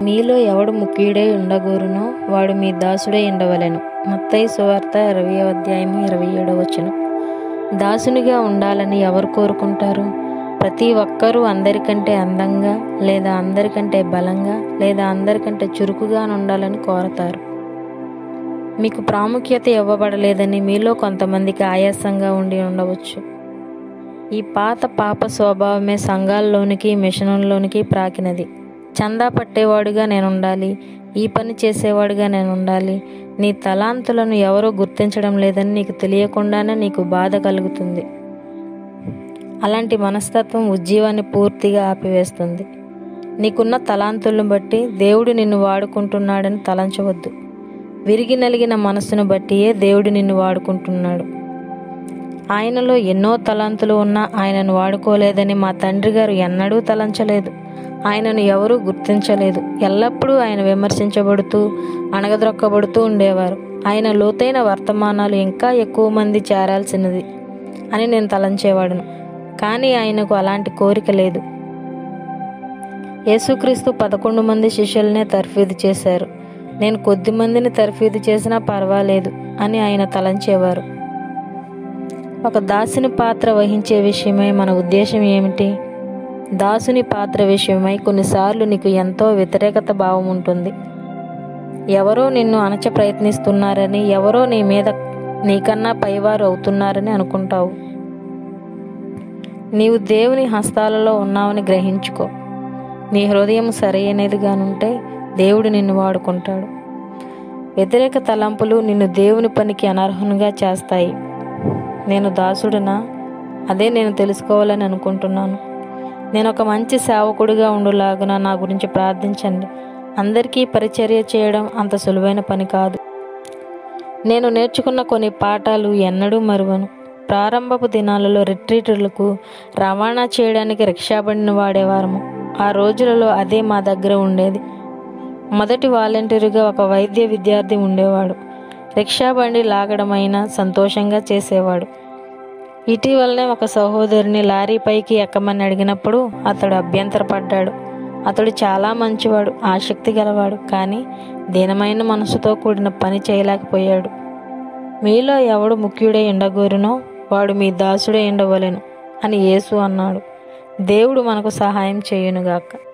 మీలో ఎవడు ముఖ్యుడై ఉండగోరునో వాడు మీ దాసుడై ఉండవలెను మత్తయి సువార్త ఇరవై అధ్యాయము ఇరవై ఏడవ వచనం దాసునిగా ఉండాలని ఎవరు కోరుకుంటారు ప్రతి ఒక్కరూ అందరికంటే అందంగా లేదా అందరికంటే బలంగా లేదా అందరికంటే చురుకుగా ఉండాలని కోరతారు మీకు ప్రాముఖ్యత ఇవ్వబడలేదని మీలో కొంతమందికి ఆయాసంగా ఉండి ఉండవచ్చు ఈ పాత పాప స్వభావమే సంఘాల్లోనికి మిషనుల్లోనికి ప్రాకినది చందా పట్టేవాడుగా నేను ఉండాలి ఈ పని చేసేవాడుగా నేను ఉండాలి నీ తలాంతులను ఎవరో గుర్తించడం లేదని నీకు తెలియకుండానే నీకు బాధ కలుగుతుంది అలాంటి మనస్తత్వం ఉజ్జీవాన్ని పూర్తిగా ఆపివేస్తుంది నీకున్న తలాంతులను బట్టి దేవుడు నిన్ను వాడుకుంటున్నాడని తలంచవద్దు విరిగి నలిగిన మనస్సును బట్టియే దేవుడు నిన్ను వాడుకుంటున్నాడు ఆయనలో ఎన్నో తలాంతులు ఉన్నా ఆయనను వాడుకోలేదని మా తండ్రి గారు ఎన్నడూ తలంచలేదు ఆయనను ఎవరూ గుర్తించలేదు ఎల్లప్పుడూ ఆయన విమర్శించబడుతూ అణగద్రొక్కబడుతూ ఉండేవారు ఆయన లోతైన వర్తమానాలు ఇంకా ఎక్కువ మంది చేరాల్సినది అని నేను తలంచేవాడును కానీ ఆయనకు అలాంటి కోరిక లేదు యేసుక్రీస్తు పదకొండు మంది శిష్యులనే తర్ఫీదు చేశారు నేను కొద్ది మందిని తర్ఫీదు చేసినా పర్వాలేదు అని ఆయన తలంచేవారు ఒక దాసుని పాత్ర వహించే విషయమై మన ఉద్దేశం ఏమిటి దాసుని పాత్ర విషయమై కొన్నిసార్లు నీకు ఎంతో వ్యతిరేకత భావం ఉంటుంది ఎవరో నిన్ను అణచ ప్రయత్నిస్తున్నారని ఎవరో నీ మీద నీకన్నా పైవారు అవుతున్నారని అనుకుంటావు నీవు దేవుని హస్తాలలో ఉన్నావని గ్రహించుకో నీ హృదయం సరైనదిగానుంటే దేవుడు నిన్ను వాడుకుంటాడు వ్యతిరేక తలంపులు నిన్ను దేవుని పనికి అనర్హునిగా చేస్తాయి నేను దాసుడునా అదే నేను తెలుసుకోవాలని అనుకుంటున్నాను నేను ఒక మంచి సేవకుడిగా ఉండులాగున నా గురించి ప్రార్థించండి అందరికీ పరిచర్య చేయడం అంత సులువైన పని కాదు నేను నేర్చుకున్న కొన్ని పాఠాలు ఎన్నడూ మరువను ప్రారంభపు దినాలలో రిట్రీటులకు రవాణా చేయడానికి రిక్షా బండిని వాడేవారము ఆ రోజులలో అదే మా దగ్గర ఉండేది మొదటి వాలంటీరుగా ఒక వైద్య విద్యార్థి ఉండేవాడు రిక్షా బండి లాగడమైనా సంతోషంగా చేసేవాడు ఇటీవలనే ఒక సహోదరుని లారీ పైకి ఎక్కమని అడిగినప్పుడు అతడు అభ్యంతరపడ్డాడు అతడు చాలా మంచివాడు ఆసక్తి గలవాడు కానీ దీనమైన మనసుతో కూడిన పని చేయలేకపోయాడు మీలో ఎవడు ముఖ్యుడై ఉండగోరునో వాడు మీ దాసుడై ఉండవలెను అని యేసు అన్నాడు దేవుడు మనకు సహాయం చేయునుగాక